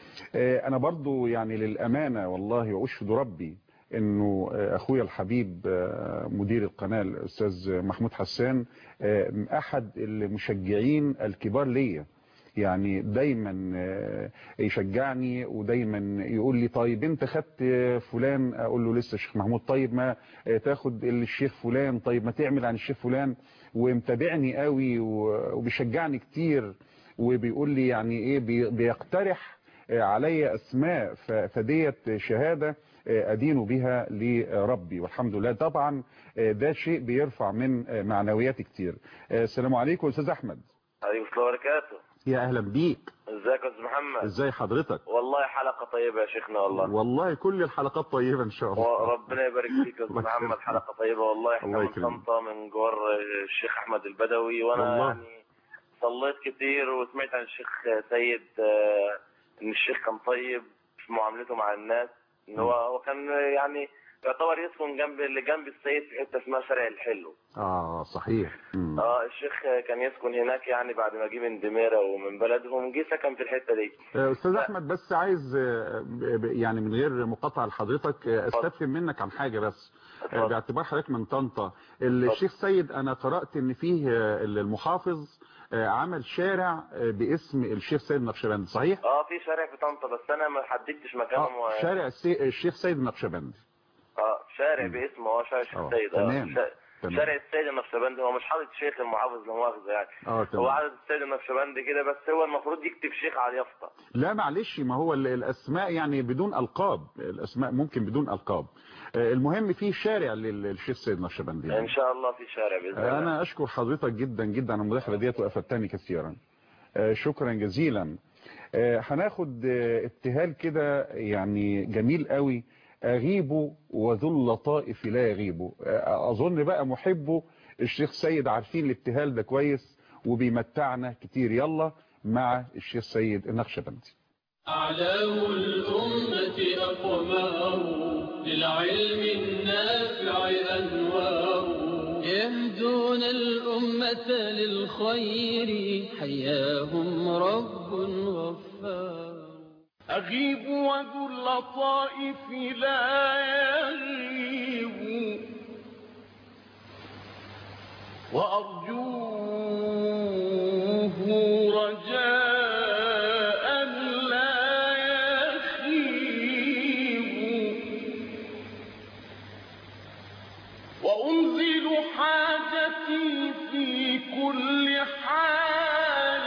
آه، انا برضو يعني للامانه والله واشهد ربي انه آه، اخويا الحبيب آه، مدير القناه الاستاذ محمود حسان آه، احد المشجعين الكبار ليا يعني دايما آه، يشجعني ودايما يقول لي طيب انت خدت فلان اقول له لسه الشيخ محمود طيب ما آه، تاخد الشيخ فلان طيب ما تعمل عن الشيخ فلان ومتابعني قوي و- وبيشجعني كتير وبيقول لي يعني ايه بي- بيقترح آه، علي اسماء ف- فديت شهاده آه، ادين بها لربي والحمد لله طبعا آه، ده شيء بيرفع من آه، معنوياتي كتير آه، السلام عليكم استاذ احمد عليكم السلام وبركاته يا اهلا بيك ازيك يا استاذ محمد ازاي حضرتك والله حلقه طيبه يا شيخنا والله والله كل الحلقات طيبه ان شاء الله وربنا يبارك فيك يا استاذ الله محمد يكرمك. حلقه طيبه والله احنا الله من يكرمك. طنطا من جوار الشيخ احمد البدوي وانا والله. يعني صليت كتير وسمعت عن الشيخ سيد آه، ان الشيخ كان طيب في معاملته مع الناس ان هو هو كان يعني يعتبر يسكن جنب اللي جنب السيد في حته اسمها شارع الحلو اه صحيح مم. اه الشيخ كان يسكن هناك يعني بعد ما جه من دميره ومن بلدهم جه سكن في الحته دي آه، استاذ احمد بس عايز آه، ب- ب- يعني من غير مقاطعه لحضرتك آه، استفهم منك عن حاجه بس آه، اتفضل. باعتبار حضرتك من طنطا الشيخ سيد انا قرات ان فيه آه، المحافظ آه، عمل شارع آه، باسم الشيخ سيد النقشبندي صحيح اه في شارع في طنطا بس انا ما حددتش مكانه اه شارع السي- الشيخ سيد النقشبندي اه شارع باسمه اه شارع الشيخ اه سيد تمام اه شا- تمام شارع السيد النقشبندي هو مش حاطط شيخ المحافظ لا مؤاخذه يعني اه هو تمام عدد السيد النقشبندي كده بس هو المفروض يكتب شيخ على اليافطه لا معلش ما هو ال- الاسماء يعني بدون القاب الاسماء ممكن بدون القاب آه، المهم في شارع لل- للشيخ سيد النقشبندي يعني. ان شاء الله في شارع باذن الله أنا أشكر حضرتك جدا جدا على المداخلة ديت وأفدتني كثيرا آه، شكرا جزيلا آه، هناخد آه، ابتهال كده يعني جميل قوي أغيب وذو اللطائف لا يغيب آه، أظن بقى محبه الشيخ سيد عارفين الابتهال ده كويس وبيمتعنا كتير يلا مع الشيخ سيد النقشبندي أعلام الأمة أقمار للعلم النافع أنوار يهدون الأمة للخير حياهم رب غفار أغيب وذو اللطائف لا يغيب وأرجوه رجاء لا يخيب وأنزل حاجتي في كل حال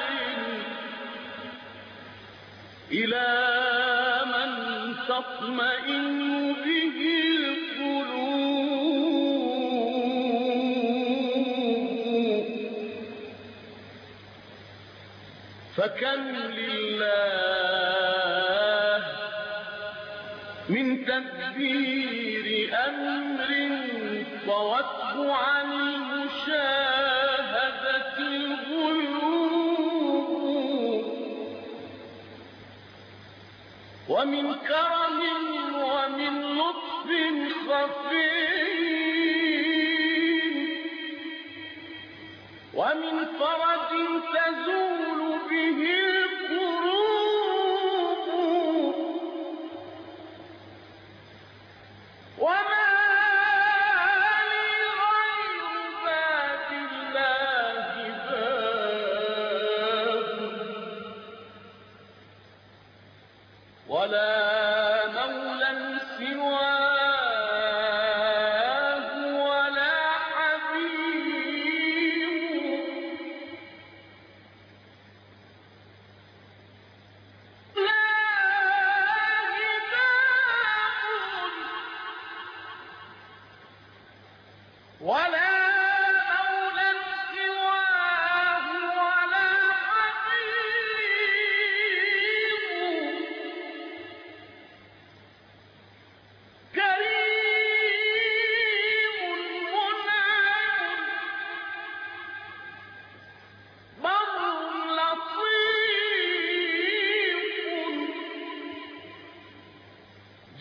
إلى من تطمئن به القلوب فكم لله من تدبير أمر طوته عن مشاهدة الغيوب ومن كرم ومن لطف خفي ومن فرج تزول به الكروب وما لي غير باب الله باب ولا مولى سواه ولا حبيب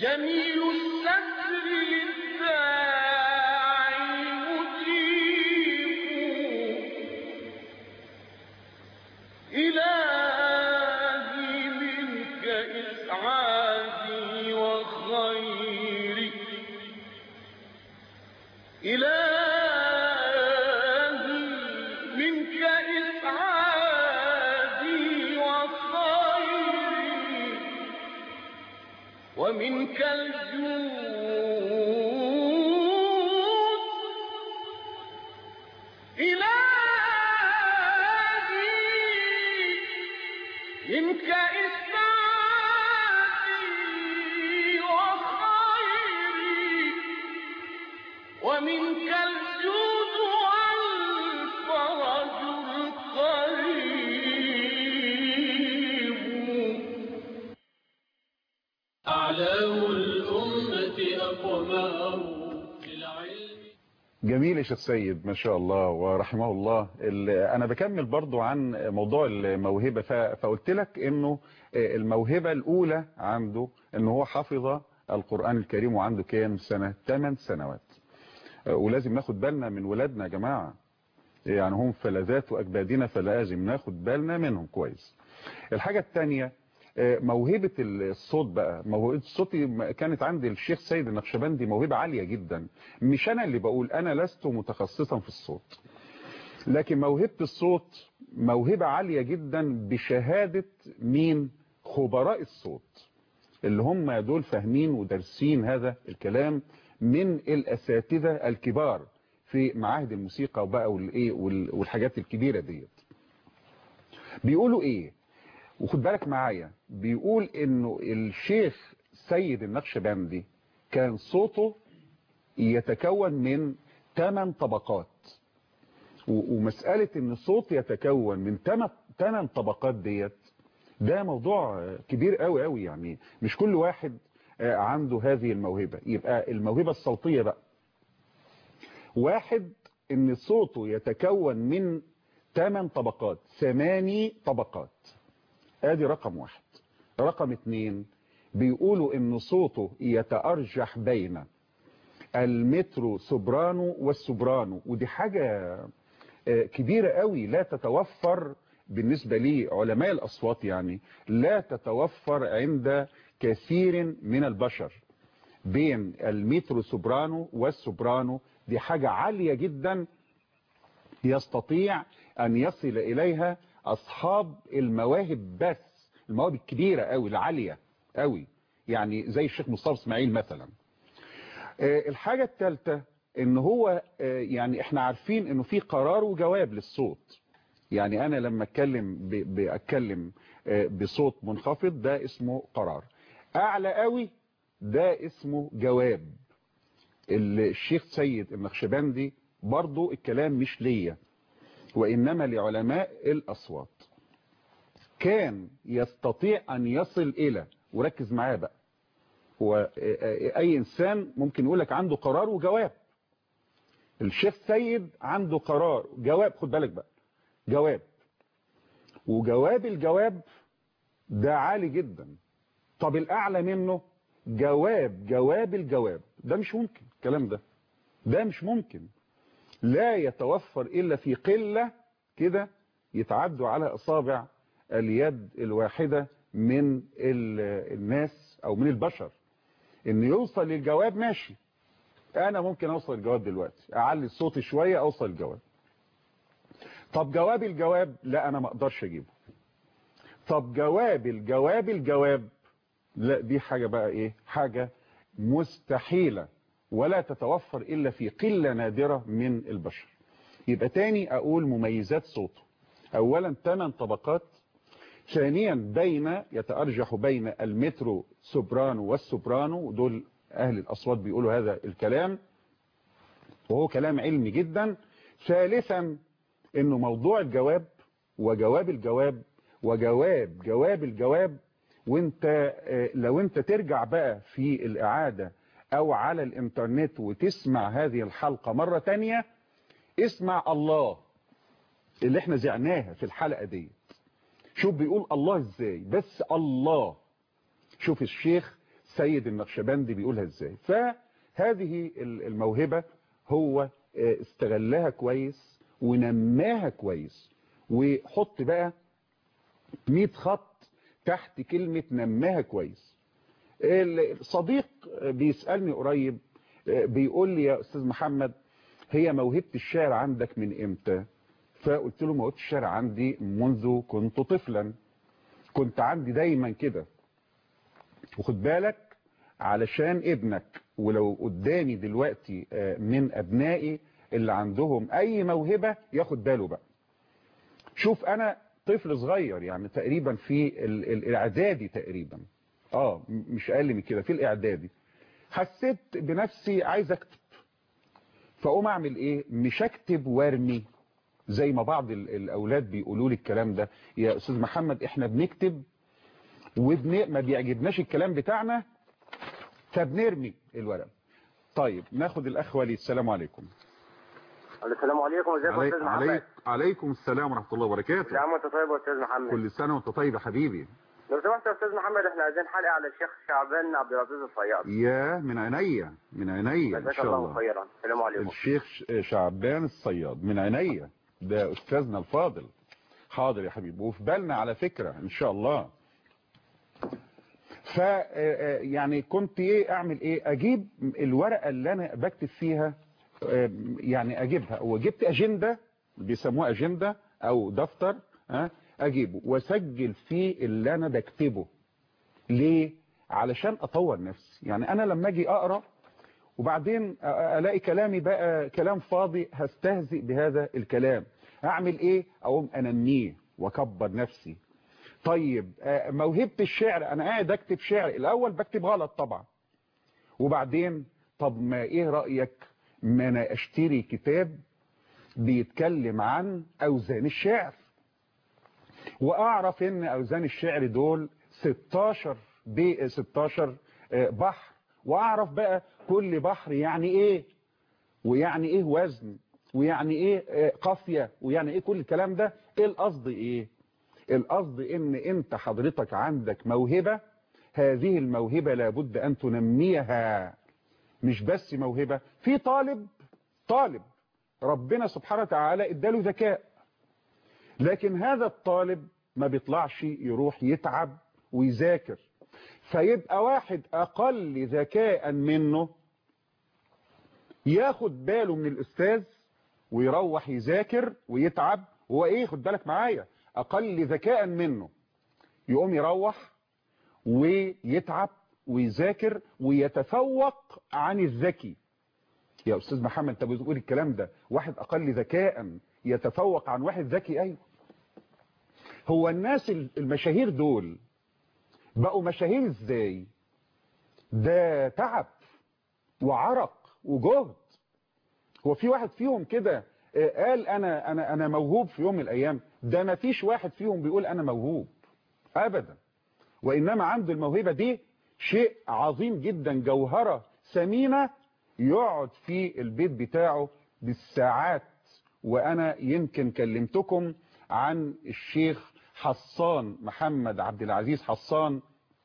جميل الستر للداعي مجيب إلهي منك إسعادي وخيري إلهي منك إسعادي وخيري ومنك الجود إلهي منك إسعادي وخيري ومنك الجود والفرج القريب أعلام الأمة أقوماه للعلم جميل يا شيخ سيد ما شاء الله ورحمه الله ال- انا بكمل برضو عن موضوع الموهبة ف- فقلت لك انه الموهبة الاولى عنده انه هو حفظ القرآن الكريم وعنده كام سنة 8 سنوات ولازم ناخد بالنا من ولادنا يا جماعة يعني هم فلذات واجدادنا فلازم ناخد بالنا منهم كويس الحاجة الثانية موهبة الصوت بقى موهبة الصوت كانت عند الشيخ سيد النقشبندي موهبة عالية جدا مش أنا اللي بقول أنا لست متخصصا في الصوت لكن موهبة الصوت موهبة عالية جدا بشهادة مين خبراء الصوت اللي هم دول فاهمين ودارسين هذا الكلام من الأساتذة الكبار في معاهد الموسيقى وبقى والايه وال- والحاجات الكبيرة ديت بيقولوا ايه وخد بالك معايا بيقول انه الشيخ سيد النقشبندي كان صوته يتكون من ثمان طبقات و- ومسألة ان الصوت يتكون من ثمان طبقات ديت ده موضوع كبير قوي قوي يعني مش كل واحد آه، عنده هذه الموهبة يبقى الموهبة الصوتية بقى واحد ان صوته يتكون من ثمان طبقات ثماني طبقات ادي رقم واحد رقم اتنين بيقولوا ان صوته يتأرجح بين المترو سوبرانو والسوبرانو ودي حاجة آه، كبيرة قوي لا تتوفر بالنسبة لعلماء الأصوات يعني لا تتوفر عند كثير من البشر بين المترو سوبرانو والسوبرانو دي حاجة عالية جدا يستطيع أن يصل إليها أصحاب المواهب بس المواهب الكبيرة قوي العالية قوي يعني زي الشيخ مصطفى اسماعيل مثلا آه، الحاجة الثالثة ان هو آه، يعني احنا عارفين انه في قرار وجواب للصوت يعني انا لما اتكلم ب- باتكلم آه، بصوت منخفض ده اسمه قرار اعلى قوي ده اسمه جواب الشيخ سيد النقشبندي برضو الكلام مش ليا وإنما لعلماء الأصوات كان يستطيع أن يصل إلى وركز معاه بقى هو أي إنسان ممكن يقول لك عنده قرار وجواب الشيخ سيد عنده قرار جواب خد بالك بقى جواب وجواب الجواب ده عالي جدا طب الأعلى منه جواب جواب الجواب ده مش ممكن الكلام ده ده مش ممكن لا يتوفر إلا في قلة كده يتعدوا على أصابع اليد الواحدة من ال- الناس أو من البشر إن يوصل للجواب ماشي أنا ممكن أوصل الجواب دلوقتي أعلي الصوت شوية أوصل الجواب طب جواب الجواب لا أنا ما أقدرش أجيبه طب جواب الجواب الجواب لا دي حاجة بقى إيه حاجة مستحيلة ولا تتوفر إلا في قلة نادرة من البشر يبقى تاني أقول مميزات صوته أولا ثمان طبقات ثانيا بين يتأرجح بين المترو سوبرانو والسوبرانو دول أهل الأصوات بيقولوا هذا الكلام وهو كلام علمي جدا ثالثا انه موضوع الجواب وجواب الجواب وجواب جواب الجواب وانت آه، لو انت ترجع بقى في الإعادة او على الانترنت وتسمع هذه الحلقة مرة تانية اسمع الله اللي احنا زعناها في الحلقة دي شوف بيقول الله ازاي بس الله شوف الشيخ سيد النقشبندي بيقولها ازاي فهذه الموهبة هو استغلها كويس ونماها كويس وحط بقى 100 خط تحت كلمة نماها كويس الصديق بيسألني قريب بيقول لي يا أستاذ محمد هي موهبة الشعر عندك من امتى فقلت له موهبة الشعر عندي منذ كنت طفلا كنت عندي دايما كده وخد بالك علشان ابنك ولو قدامي دلوقتي من ابنائي اللي عندهم اي موهبة ياخد باله بقى شوف انا طفل صغير يعني تقريبا في الاعدادي تقريبا اه مش اقل من كده في الاعدادي حسيت بنفسي عايز اكتب فاقوم اعمل ايه مش اكتب وارمي زي ما بعض الاولاد بيقولوا لي الكلام ده يا استاذ محمد احنا بنكتب وبن ما بيعجبناش الكلام بتاعنا فبنرمي الورق طيب ناخد الاخ وليد السلام عليكم السلام عليكم ازيك يا استاذ محمد عليك عليكم السلام ورحمه الله وبركاته يا عم انت طيب يا استاذ محمد كل سنه وانت طيب يا حبيبي لو سمحت يا استاذ محمد احنا عايزين حلقه على الشيخ شعبان عبد العزيز الصياد يا من عينيا من عينيا ان جزاك شاء الله الله خيرا السلام عليكم الشيخ ش- شعبان الصياد من عينيا ده استاذنا الفاضل حاضر يا حبيبي وفي بالنا على فكرة ان شاء الله ف يعني كنت ايه اعمل ايه اجيب الورقة اللي انا بكتب فيها آه، يعني اجيبها وجبت اجندة بيسموها اجندة او دفتر ها اجيبه واسجل فيه اللي انا بكتبه ليه علشان اطور نفسي يعني انا لما اجي اقرا وبعدين أ- الاقي كلامي بقى كلام فاضي هستهزئ بهذا الكلام اعمل ايه اقوم انميه واكبر نفسي طيب آه، موهبة الشعر انا قاعد اكتب شعر الاول بكتب غلط طبعا وبعدين طب ما ايه رأيك ما انا اشتري كتاب بيتكلم عن اوزان الشعر واعرف ان اوزان الشعر دول 16 ب 16 آه، بحر واعرف بقى كل بحر يعني ايه ويعني ايه وزن ويعني ايه آه، قافية ويعني ايه كل الكلام ده ايه القصد ايه القصد ان انت حضرتك عندك موهبة هذه الموهبة لابد ان تنميها مش بس موهبة في طالب طالب ربنا سبحانه وتعالى اداله ذكاء لكن هذا الطالب ما بيطلعش يروح يتعب ويذاكر فيبقى واحد اقل ذكاء منه ياخد باله من الاستاذ ويروح يذاكر ويتعب هو ايه خد بالك معايا اقل ذكاء منه يقوم يروح ويتعب ويذاكر ويتفوق عن الذكي يا استاذ محمد انت بتقول الكلام ده واحد اقل ذكاء يتفوق عن واحد ذكي ايوه هو الناس المشاهير دول بقوا مشاهير ازاي ده تعب وعرق وجهد هو في واحد فيهم كده آه، قال انا انا انا موهوب في يوم من الايام ده ما فيش واحد فيهم بيقول انا موهوب ابدا وانما عنده الموهبة دي شيء عظيم جدا جوهرة ثمينة يقعد في البيت بتاعه بالساعات وانا يمكن كلمتكم عن الشيخ حصان محمد عبد العزيز حصان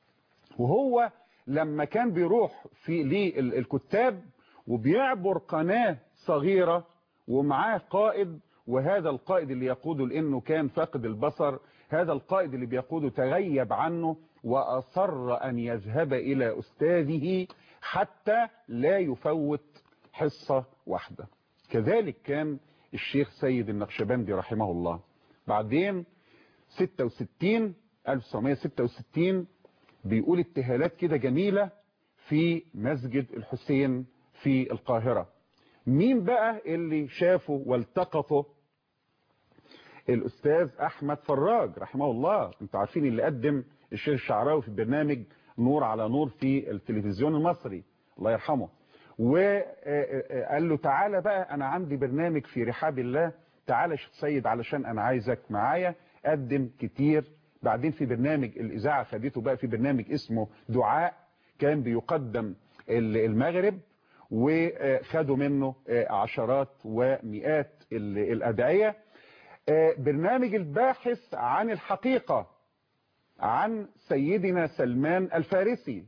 وهو لما كان بيروح في للكتاب وبيعبر قناة صغيرة ومعاه قائد وهذا القائد اللي يقوده لانه كان فاقد البصر هذا القائد اللي بيقوده تغيب عنه واصر ان يذهب الى استاذه حتى لا يفوت حصة واحدة كذلك كان الشيخ سيد النقشبندي رحمه الله بعدين 66 1966 بيقول ابتهالات كده جميلة في مسجد الحسين في القاهرة مين بقى اللي شافه والتقطه الأستاذ أحمد فراج رحمه الله انتوا عارفين اللي قدم الشيخ الشعراوي في برنامج نور على نور في التلفزيون المصري الله يرحمه وقال له تعالى بقى أنا عندي برنامج في رحاب الله تعالى يا شيخ سيد علشان أنا عايزك معايا قدم كتير بعدين في برنامج الإذاعة خدته بقى في برنامج اسمه دعاء كان بيقدم المغرب وخدوا منه عشرات ومئات الأدعية برنامج الباحث عن الحقيقة عن سيدنا سلمان الفارسي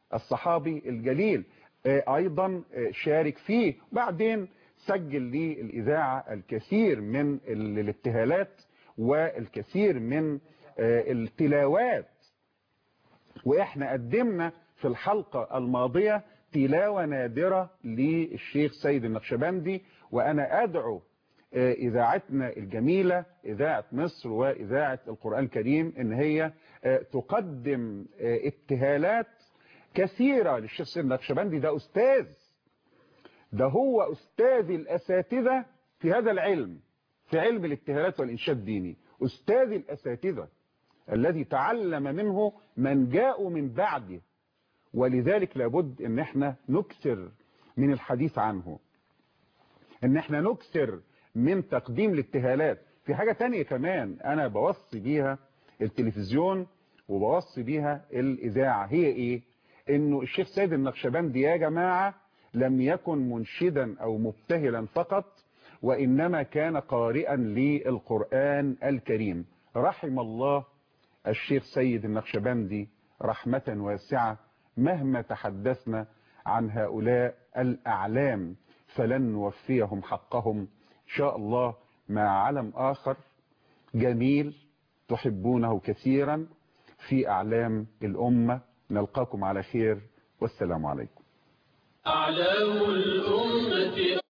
الصحابي الجليل آه، أيضا آه، شارك فيه بعدين سجل لي الإذاعة الكثير من ال- الابتهالات والكثير من آه، التلاوات وإحنا قدمنا في الحلقة الماضية تلاوة نادرة للشيخ سيد النقشبندي وأنا أدعو آه، إذاعتنا الجميلة إذاعة مصر وإذاعة القرآن الكريم إن هي آه، تقدم آه، ابتهالات كثيرة للشيخ سيد النقشبندي ده أستاذ ده هو أستاذ الأساتذة في هذا العلم في علم الابتهالات والإنشاد الديني أستاذ الأساتذة الذي تعلم منه من جاءوا من بعده ولذلك لابد ان احنا نكثر من الحديث عنه ان احنا نكثر من تقديم الابتهالات في حاجة تانية كمان انا بوصي بيها التلفزيون وبوصي بيها الاذاعة هي ايه انه الشيخ سيد النقشبندي يا جماعة لم يكن منشدا او مبتهلا فقط وانما كان قارئا للقرآن الكريم رحم الله الشيخ سيد النقشبندي رحمة واسعة مهما تحدثنا عن هؤلاء الأعلام فلن نوفيهم حقهم إن شاء الله مع علم آخر جميل تحبونه كثيرا في أعلام الأمة نلقاكم على خير والسلام عليكم أعلام الأمة